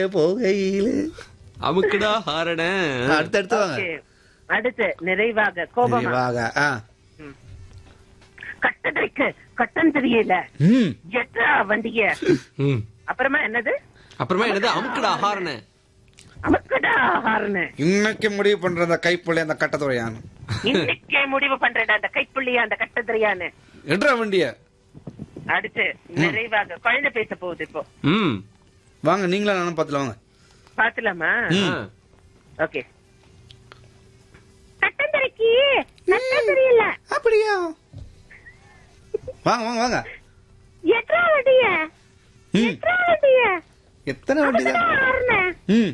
போகையில அமுக்குடா ஹாரன அடுத்து அடுத்து வாங்க Okay. அடுத்து நிறைவாக கோபமா நிறைவாக ஆ கட்டடைக்கு கட்டம் தெரியல ம் எட்ரா வண்டிய ம். அப்புறமா என்னது அப்புறமா என்னது அமுக்குடா ஹாரன அமுக்கடா ஹார்னு இன்னைக்கு முடிவு பண்ற அந்த கைப்புள்ளி அந்த கட்டத்துறையான் இன்னைக்கே முடிவு பண்றேன் அந்த கைப்புள்ளியா அந்த கட்டத்திரியான்னு எடுற வண்டிய அடுத்து நிறைவாக குழந்தை பேச போகுது இப்போ ம் வாங்க நீங்களா நானும் பாத்துல வாங்க பாத்துலாமா ஆ. ஓகே கட்டந்தரைக்கு கட்டம் தெரியல அப்படியா வாங்க வாங்க வாங்க எட்ரா வண்டிய ம் எட்ரா வண்டிய எத்தனை வண்டி தான் ஹார்னு ம்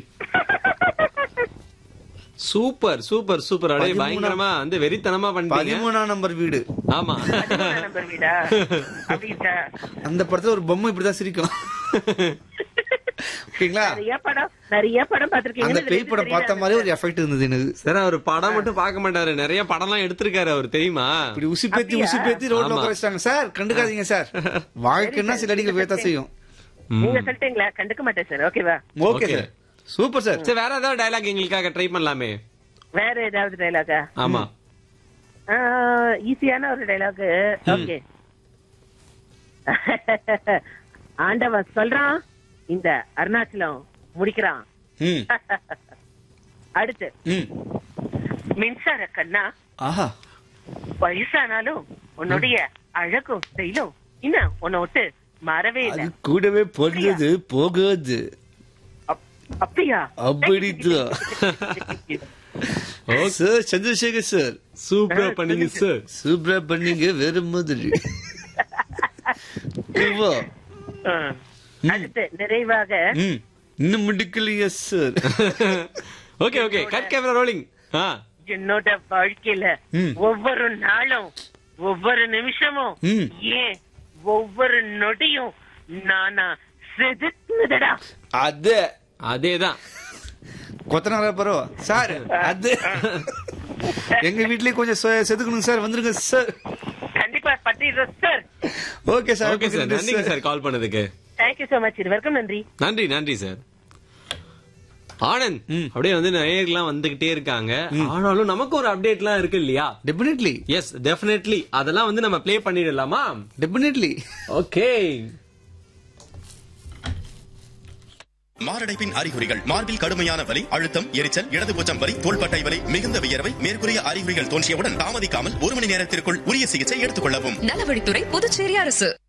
சூப்பர் சூப்பர் சூப்பர் அடே பதிமூணா- பயங்கரமா வந்து வெறித்தனமா பண்ணிட்டீங்க பதிமூணாம் நம்பர் வீடு ஆமா நம்பர் வீடா அப்படின்ட்டா அந்த படத்துல ஒரு பொம்மை இப்படிதான் சிரிக்கும் ஓகேங்களா நிறைய படம் நிறைய படம் அந்த பாத்திருக்கீங்க பேய் படம் பார்த்த மாதிரி ஒரு எஃபெக்ட் இருந்தது எனக்கு சார் அவர் படம் மட்டும் பார்க்க மாட்டாரு நிறைய படம்லாம் எடுத்திருக்காரு அவர் தெரியுமா இப்படி உசி பேத்தி அப்படியா? உசி பேத்தி ரோட்ல ஆமா. உட்கார வச்சிட்டாங்க சார் கண்டுக்காதீங்க சார் வாழ்க்கைன்னா சில அடிகள் பேத்தா செய்யும் நீங்க சொல்லிட்டீங்களா கண்டுக்க மாட்டேன் சார் ஓகேவா okay Okay. Sir super sir சரி வேற ஏதாவது டயலாக் எங்களுக்காக ட்ரை பண்ணலாமே வேற ஏதாவது டைலாகா ஆமா ஈஸியான ஒரு டைலாக் ஓகே ஆண்டவன் சொல்றான் இந்த அருணாச்சலம் முடிக்கிறான் ம் அடுத்து ம் மின்சார கண்ணா ஆஹா வயசானாலும் உன்னுடைய அழகும் ஸ்டைலும் இன்னும் உன்னை விட்டு மாறவே அது இல்லை கூடவே பொழுது போகுது அப்- அப்படியா அப்படிதான் சார் சந்திரசேகர் சார் சூப்பரா பண்ணீங்க சார் சூப்பரா பண்ணீங்க வேற மாதிரி ஓ, ஆ. அடுத்து நிறைவாக ம் இன்னும் முடிக்கலையா sir okay okay cut camera rolling ஆ என்னோட வாழ்க்கையில ம். ஒவ்வொரு நாளும் ஒவ்வொரு நிமிஷமும் ம். ஏன் ஒவ்வொரு நொடியும் நானா செதுக்குனதடா அது அதேதான் கொத்தனாரா பரவ சார் அது எங்க வீட்லயே கொஞ்சம் செ- செதுக்கணும் சார் வந்துருங்க சார் கண்டிப்பா பத்திடுறோம் sir okay sir okay sir நன்றிங்க சார் கால் பண்ணதுக்கு தேங்க்யூ சோ மச் இருவருக்கும் நன்றி நன்றி நன்றி சார் ஆனந்த் ம். அப்படியே வந்து நேயர்கள்லாம் வந்துகிட்டே இருக்காங்க ஆனாலும் நமக்கு ஒரு அப்டேட்லாம் இருக்கு இல்லையா டெபினெட்லி எஸ் டெஃபினெட்லி அதெல்லாம் வந்து நம்ம ப்ளே பண்ணிடலாமா டெபினெட்லி ஓகே மாரடைப்பின் அறிகுறிகள் மார்பில் கடுமையான வலி அழுத்தம் எரிச்சல் இடதுபூச்சம் வலி தோள்பட்டை வலி மிகுந்த வியர்வை மேற்கூறிய அறிகுறிகள் தோன்றியவுடன் தாமதிக்காமல் ஒரு மணி நேரத்திற்குள் உரிய சிகிச்சை எடுத்துக் கொள்ளவும் நலவழித்துறை புதுச்சேரி அரசு